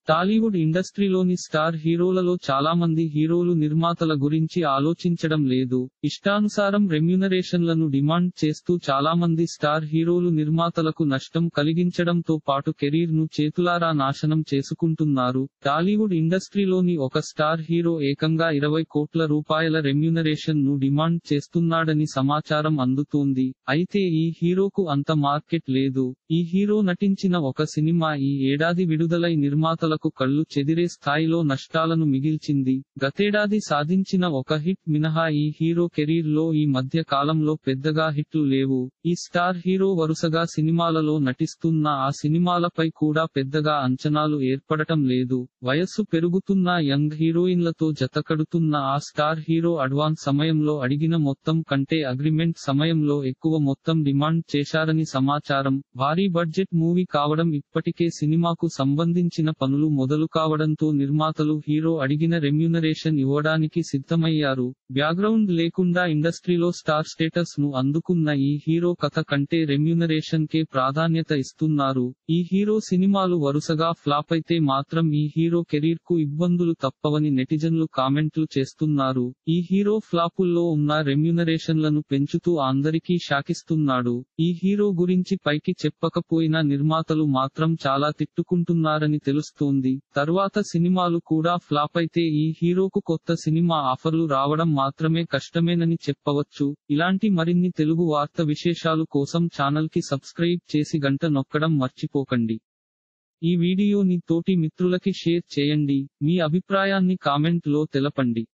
Tollywood ఇండస్ట్రీలోని star హీరోలలో చాలా మంది హీరోలు నిర్మాతల గురించి ఆలోచించడం లేదు ఇష్టానుసారం రెమ్యునరేషన్లను డిమాండ్ చేస్తూ చాలా మంది స్టార్ హీరోలు నిర్మాతలకు నష్టం కలిగించడంతో పాటు కెరీర్ ను చేతులారా నాశనం చేసుకుంటున్నారు టాలీవుడ్ ఇండస్ట్రీలోని ఒక స్టార్ హీరో ఏకంగా ఇరవై కోట్ల రూపాయల రెమ్యునరేషన్ ను డిమాండ్ చేస్తున్నాడని సమాచారం అందుతోంది అయితే ఈ హీరోకు అంత మార్కెట్ లేదు ఈ హీరో నటించిన ఒక సినిమా ఈ ఏడాది విడుదలై నిర్మాతలకు కళ్ళు చెదిరే స్థాయిలో నష్టాలను మిగిల్చింది గతేడాది సాధించిన ఒక హిట్ మినహా ఈ హీరో కెరీర్ లో ఈ మధ్య కాలంలో పెద్దగా హిట్లు లేవు ఈ స్టార్ హీరో వరుసగా సినిమాలలో నటిస్తున్న ఆ సినిమాలపై కూడా పెద్దగా అంచనాలు ఏర్పడటం లేదు వయస్సు పెరుగుతున్న యంగ్ హీరోయిన్లతో జతకడుతున్న ఆ స్టార్ హీరో అడ్వాన్స్ సమయంలో అడిగిన మొత్తం కంటే అగ్రిమెంట్ సమయంలో ఎక్కువ మొత్తం డిమాండ్ చేశారని సమాచారం భారీ బడ్జెట్ మూవీ కావడం ఇప్పటికే సినిమాకు సంబంధించిన పనులు మొదలు కావడంతో నిర్మాతలు హీరో అడిగిన రెమ్యూనరేషన్ ఇవ్వడానికి సిద్ధమయ్యారు బ్యాక్గ్రౌండ్ లేకుండా ఇండస్ట్రీలో స్టార్ స్టేటస్ ను అందుకున్న ఈ హీరో కథ కంటే రెమ్యూనరేషన్ కే ప్రాధాన్యత ఇస్తున్నారు ఈ హీరో సినిమాలు వరుసగా ఫ్లాప్ అయితే మాత్రం ఈ హీరో కెరీర్ కు ఇబ్బందులు తప్పవని నెటిజన్లు కామెంట్లు చేస్తున్నారు ఈ హీరో ఫ్లాపుల్లో ఉన్న రెమ్యూనరేషన్లను పెంచుతూ అందరికీ శాకిస్తున్నాడు ఈ హీరో గురించి పైకి చెప్పకపోయినా నిర్మాతలు మాత్రం చాలా తిట్టుకుంటున్నారని తెలుస్తోంది తరువాత సినిమాలు కూడా ఫ్లాప్ అయితే ఈ హీరోకు కొత్త సినిమా ఆఫర్లు రావడం మాత్రమే కష్టమేనని చెప్పవచ్చు ఇలాంటి మరిన్ని తెలుగు వార్త విశేషాలు కోసం ఛానల్ కి సబ్స్క్రైబ్ చేసి గంట నొక్కడం మర్చిపోకండి ఈ వీడియోని తోటి మిత్రులకి షేర్ చేయండి మీ అభిప్రాయాన్ని కామెంట్ లో తెలపండి